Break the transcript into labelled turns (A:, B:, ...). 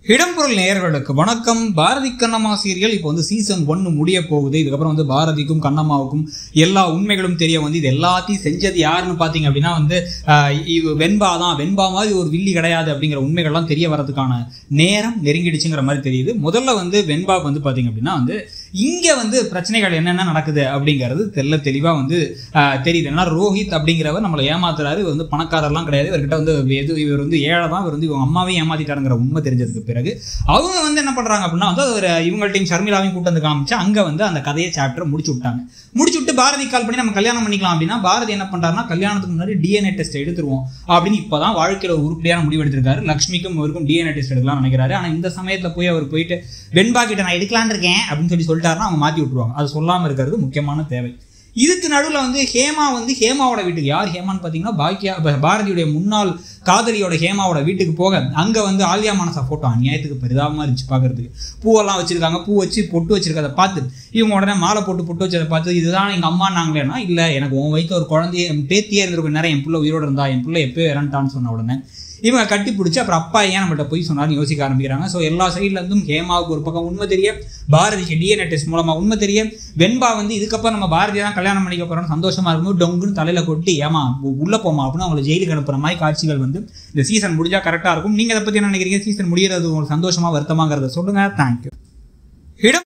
A: இடம்பொருள் நேயர்களுக்கு வணக்கம் பாரதி கண்ணம்மா சீரியல் இப்போ வந்து சீசன் ஒன்று முடிய போகுது இதுக்கப்புறம் வந்து பாரதிக்கும் கண்ணம்மாவுக்கும் எல்லா உண்மைகளும் தெரிய வந்து இது எல்லாத்தையும் செஞ்சது யாருன்னு பார்த்தீங்க அப்படின்னா வந்து ஆஹ், இவ வெண்பா தான் வெண்பா மாதிரி ஒரு வில்லி கிடையாது அப்படிங்கிற உண்மைகள்லாம் தெரிய வரதுக்கான நேரம் நெருங்கிடுச்சுங்கிற மாதிரி தெரியுது முதல்ல வந்து வெண்பாவுக்கு வந்து பார்த்தீங்க அப்படின்னா வந்து இங்கே வந்து பிரச்சனைகள் என்னென்ன நடக்குது அப்படிங்கிறது தெல்ல தெளிவாக வந்து ஆஹ், தெரியுது ஏன்னா ரோஹித் அப்படிங்கிறவர் நம்மளை ஏமாத்துறாரு இவர் வந்து பணக்காரர்லாம் கிடையாது இவர்கிட்ட வந்து எது இவர் வந்து ஏழை தான் இவர் வந்து இவங்க அம்மாவையும் ஏமாத்திட்டாருங்கிற உண்மை தெரிஞ்சதுக்கு பிறகு அவங்க வந்து என்ன பண்றாங்க அப்படின்னா வந்து ஒரு இவங்கள்ட்டையும் ஷர்மிளாவையும் கூட்டு வந்து காமிச்சு அங்க வந்து அந்த கதையை சாப்டர் முடிச்சு விட்டாங்க முடிச்சு விட்டு பாரதி கால் பண்ணி நம்ம கல்யாணம் பண்ணிக்கலாம் அப்படின்னா பாரதி என்ன பண்றாருன்னா கல்யாணத்துக்கு முன்னாடி டிஎன்ஏ டெஸ்ட் எடுத்துருவோம் அப்படின்னு இப்பதான் வாழ்க்கையில ஒரு உருப்படியான முடிவு எடுத்திருக்காரு லக்ஷ்மிக்கும் அவருக்கும் டிஎன்ஏ டெஸ்ட் எடுக்கலாம்னு நினைக்கிறாரு ஆனா இந்த சமயத்துல போய் அவர் போயிட்டு வெண்பா கிட்ட நான் எடுக்கலான்னு இருக்கேன் அப்படின்னு சொல்லி சொல்லிட்டாருன்னா அவங்க மாத்தி விட்டுருவாங்க அது சொல்லாம இருக்கிறது முக்கியமான தேவை இதுக்கு நடுவில் வந்து ஹேமா வந்து ஹேமாவோட வீட்டுக்கு யார் ஹேமான்னு பார்த்தீங்கன்னா பாக்கியா ப- பாரதியுடைய முன்னாள் காதலியோட ஹேமாவோட வீட்டுக்கு போக அங்கே வந்து ஆலியா மானசா ஃபோட்டோ அநியாயத்துக்கு பரிதாபமாக இருந்துச்சு பார்க்கறதுக்கு பூவெல்லாம் வச்சிருக்காங்க பூ வச்சு பொட்டு வச்சிருக்கதை பார்த்து இவங்க உடனே மாலை போட்டு பொட்டு வச்சதை பார்த்து இதுதான் எங்கள் அம்மா நாங்களேனா இல்லை எனக்கு உன் வயிற்று ஒரு குழந்தைய என் பேத்தியே இருந்திருக்கும் நேரம் என் பிள்ளை உயிரோடு இருந்தா என் பிள்ளை எப்போ இறந்துட்டான்னு சொன்ன உடனே இவங்க கட்டி பிடிச்சி அப்புறம் அப்பா ஏன் நம்மகிட்ட போய் சொன்னாலும் யோசிக்க ஆரம்பிக்கிறாங்க ஸோ எல்லா சைட்ல இருந்தும் ஹேமாவுக்கு ஒரு பக்கம் உண்மை தெரிய பாரதிக்கு டிஎன்ஏ டெஸ்ட் மூலமா உண்மை தெரிய வெண்பா வந்து இதுக்கப்புறம் நம்ம பாரதியை தான் கல்யாணம் பண்ணிக்க போறோம்னு சந்தோஷமா இருக்கும்போது டொங்குன்னு தலையில கொட்டி ஏமா உ- உள்ள போமா அப்படின்னு அவங்களை ஜெயிலுக்கு அனுப்புற மாதிரி காட்சிகள் வந்து இந்த சீசன் முடிஞ்சா கரெக்டா இருக்கும் நீங்க அதை பத்தி என்ன நினைக்கிறீங்க சீசன் முடியறது உங்களுக்கு சந்தோஷமா வருத்தமாங்கிறத சொல்லுங்க தேங்க்யூ இடம்